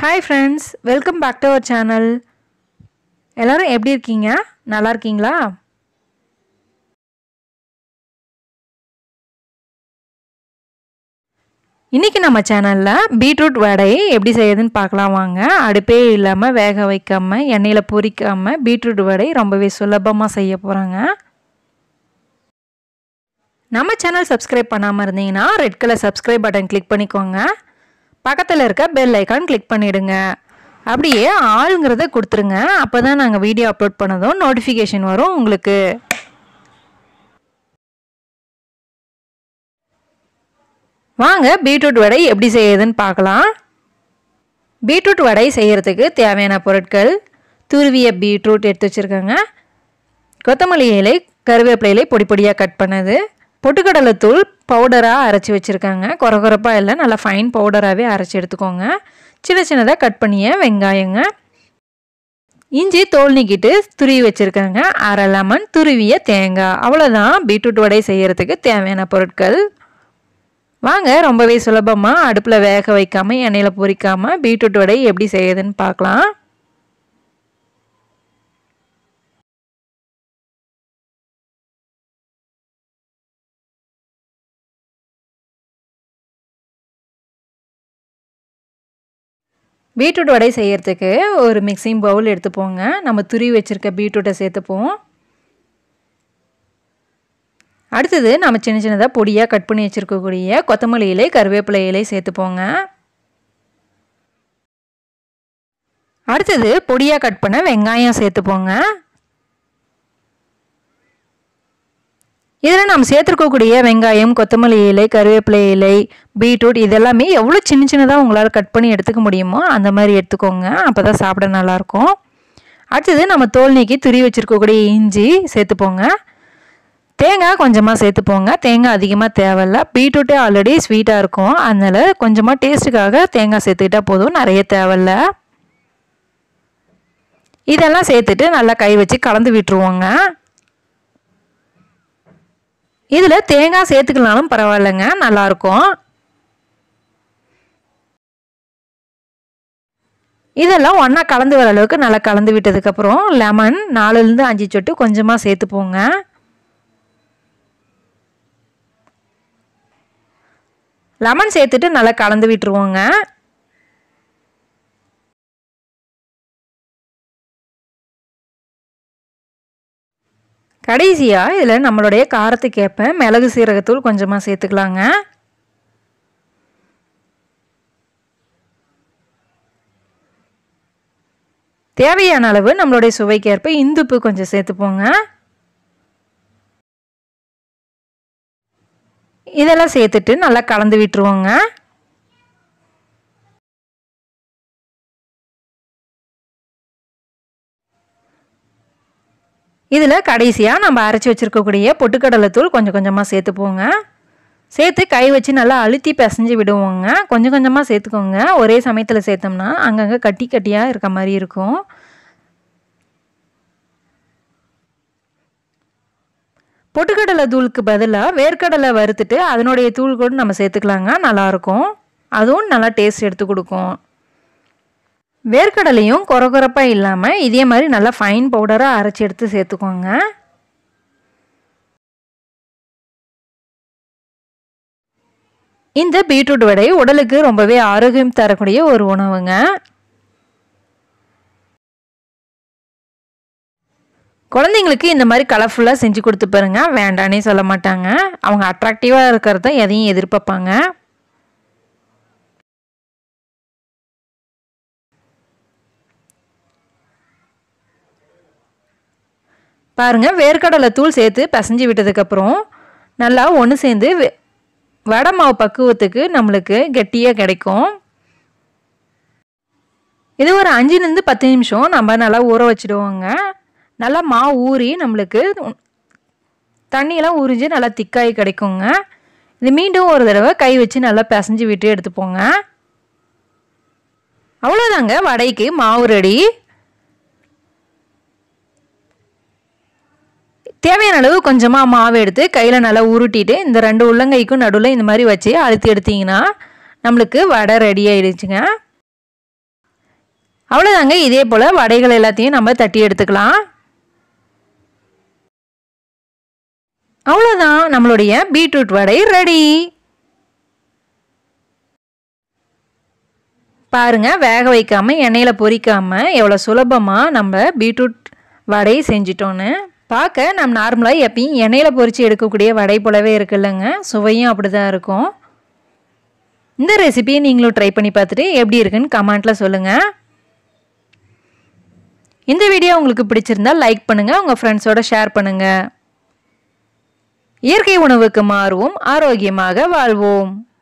hi friends welcome back to our channel எல்லோரும் எப்படி இருக்கீங்க நல்லா இருக்கீங்களா இன்றைக்கி நம்ம சேனலில் பீட்ரூட் வடை எப்படி செய்யுதுன்னு பார்க்கலாம் வாங்க அடுப்பே இல்லாமல் வேக வைக்காமல் எண்ணெயில் பொரிக்காமல் பீட்ரூட் வடை ரொம்பவே சுலபமாக செய்ய போகிறாங்க நம்ம சேனல் சப்ஸ்கிரைப் பண்ணாமல் இருந்தீங்கன்னா red colour subscribe button click பண்ணிக்கோங்க பக்கத்தில் இருக்க பெல் ஐக்கான் கிளிக் பண்ணிவிடுங்க அப்படியே ஆளுங்கிறத கொடுத்துருங்க அப்போ தான் நாங்கள் வீடியோ அப்லோட் பண்ணதும் நோட்டிஃபிகேஷன் வரும் உங்களுக்கு வாங்க பீட்ரூட் வடை எப்படி செய்யுதுன்னு பார்க்கலாம் பீட்ரூட் வடை செய்கிறதுக்கு தேவையான பொருட்கள் துருவிய பீட்ரூட் எடுத்து வச்சுருக்காங்க கொத்தமல்லி இலை கருவேப்பிலை இலை பொடி பொடியாக கட் பண்ணது பொட்டுக்கடலை தூள் பவுடராக அரைச்சி வச்சுருக்காங்க குறகுறப்பாக இல்லை நல்லா ஃபைன் பவுடராகவே அரைச்சி எடுத்துக்கோங்க சின்ன சின்னதாக கட் பண்ணிய வெங்காயங்க இஞ்சி தோல் நீக்கிட்டு துருவி வச்சுருக்காங்க அரை லெமன் துருவிய தேங்காய் அவ்வளோதான் பீட்ரூட் வடை செய்கிறதுக்கு தேவையான பொருட்கள் வாங்க ரொம்பவே சுலபமாக அடுப்பில் வேக வைக்காமல் எண்ணெயில் பொரிக்காமல் பீட்ரூட் வடை எப்படி செய்யுதுன்னு பார்க்கலாம் பீட்ரூட் வடை செய்கிறதுக்கு ஒரு மிக்சிங் பவுல் எடுத்துப்போங்க நம்ம துருவி வச்சுருக்க பீட்ரூட்டை சேர்த்துப்போம் அடுத்தது நம்ம சின்ன சின்னதாக பொடியாக கட் பண்ணி வச்சுருக்கக்கூடிய கொத்தமல்லி இலை கருவேப்பிலை இலை சேர்த்துப்போங்க அடுத்தது பொடியாக கட் பண்ண வெங்காயம் சேர்த்துப்போங்க இதில் நம்ம சேர்த்துருக்கக்கூடிய வெங்காயம் கொத்தமல்லி இலை கருவேப்பிலை இலை பீட்ரூட் இதெல்லாமே எவ்வளோ சின்ன சின்னதாக உங்களால் கட் பண்ணி எடுத்துக்க முடியுமோ அந்த மாதிரி எடுத்துக்கோங்க அப்போ தான் சாப்பிட நல்லாயிருக்கும் அடுத்தது நம்ம தோல் நீக்கி துரி வச்சுருக்கக்கூடிய இஞ்சி சேர்த்துப்போங்க தேங்காய் கொஞ்சமாக சேர்த்துப்போங்க தேங்காய் அதிகமாக தேவையில்ல பீட்ரூட்டே ஆல்ரெடி ஸ்வீட்டாக இருக்கும் அதனால் கொஞ்சமாக டேஸ்ட்டுக்காக தேங்காய் சேர்த்துக்கிட்டால் போதும் நிறைய தேவையில்ல இதெல்லாம் சேர்த்துட்டு நல்லா கை வச்சு கலந்து விட்டுருவோங்க இதில் தேங்காய் சேர்த்துக்கலாலும் பரவாயில்லைங்க நல்லாயிருக்கும் இதெல்லாம் ஒன்றா கலந்து வர அளவுக்கு நல்லா கலந்து விட்டதுக்கப்புறம் லெமன் நாலுலேருந்து அஞ்சு சொட்டு கொஞ்சமாக சேர்த்துப்போங்க லெமன் சேர்த்துட்டு நல்லா கலந்து விட்டுருவோங்க கடைசியாக இதில் நம்மளுடைய காரத்துக்கு ஏற்ப மிளகு சீரகத்தூள் கொஞ்சமாக சேர்த்துக்கலாங்க தேவையான அளவு நம்மளுடைய சுவைக்கு ஏற்ப இந்துப்பு கொஞ்சம் சேர்த்துப்போங்க இதெல்லாம் சேர்த்துட்டு நல்லா கலந்து விட்டுருவோங்க இதில் கடைசியாக நம்ம அரைச்சி வச்சுருக்கக்கூடிய பொட்டுக்கடலை தூள் கொஞ்சம் கொஞ்சமாக சேர்த்துப்போங்க சேர்த்து கை வச்சு நல்லா அழுத்தி பிசைஞ்சு விடுவோங்க கொஞ்சம் கொஞ்சமாக சேர்த்துக்கோங்க ஒரே சமயத்தில் சேர்த்தோம்னா அங்கங்கே கட்டி கட்டியாக இருக்க மாதிரி இருக்கும் பொட்டுக்கடலை தூளுக்கு பதிலாக வேர்க்கடலை வறுத்துட்டு அதனுடைய தூள் கூட நம்ம சேர்த்துக்கலாங்க நல்லாயிருக்கும் அதுவும் நல்லா டேஸ்ட் எடுத்து கொடுக்கும் வேர்க்கடலையும் குறகுறப்பாக இல்லாமல் இதே மாதிரி நல்லா ஃபைன் பவுடராக அரைச்சி எடுத்து சேர்த்துக்கோங்க இந்த பீட்ரூட் வடை உடலுக்கு ரொம்பவே ஆரோக்கியம் தரக்கூடிய ஒரு உணவுங்க குழந்தைங்களுக்கு இந்த மாதிரி கலர்ஃபுல்லாக செஞ்சு கொடுத்து பாருங்க வேண்டானே சொல்ல மாட்டாங்க அவங்க அட்ராக்டிவாக இருக்கிறத எதையும் எதிர்பார்ப்பாங்க பாருங்கள் வேர்க்கடலை தூள் சேர்த்து பிசைஞ்சு விட்டதுக்கப்புறம் நல்லா ஒன்று சேர்ந்து வடை மாவு பக்குவத்துக்கு நம்மளுக்கு கெட்டியாக கிடைக்கும் இது ஒரு அஞ்சுலேருந்து பத்து நிமிஷம் நம்ம நல்லா ஊற வச்சுடுவோங்க நல்லா மாவு ஊறி நம்மளுக்கு தண்ணியெல்லாம் உறிஞ்சு நல்லா திக்காகி கிடைக்குங்க இது மீண்டும் ஒரு தடவை கை வச்சு நல்லா பிசைஞ்சு விட்டு எடுத்துப்போங்க அவ்வளோதாங்க வடைக்கு மாவு ரெடி தேவையான அளவு கொஞ்சமாக மாவு எடுத்து கையில் நல்லா உருட்டிட்டு இந்த ரெண்டு உள்ளங்கைக்கும் நடுவில் இந்த மாதிரி வச்சு அழுத்தி எடுத்திங்கன்னா நம்மளுக்கு வடை ரெடி ஆகிடுச்சுங்க அவ்வளோதாங்க இதே போல் வடைகள் எல்லாத்தையும் நம்ம தட்டி எடுத்துக்கலாம் அவ்வளோதான் நம்மளுடைய பீட்ரூட் வடை ரெடி பாருங்க வேக வைக்காம எண்ணெயில் பொரிக்காம எவ்வளோ சுலபமாக நம்ம பீட்ரூட் வடை செஞ்சிட்டோன்னு பார்க்க நம்ம நார்மலாக எப்பயும் எண்ணெயில் பொரித்து எடுக்கக்கூடிய வடை போலவே இருக்குல்லங்க சுவையும் அப்படி தான் இருக்கும் இந்த ரெசிபியை நீங்களும் ட்ரை பண்ணி பார்த்துட்டு எப்படி இருக்குன்னு கமெண்ட்டில் சொல்லுங்கள் இந்த வீடியோ உங்களுக்கு பிடிச்சிருந்தா லைக் பண்ணுங்கள் உங்கள் ஃப்ரெண்ட்ஸோட ஷேர் பண்ணுங்கள் இயற்கை உணவுக்கு மாறுவோம் ஆரோக்கியமாக வாழ்வோம்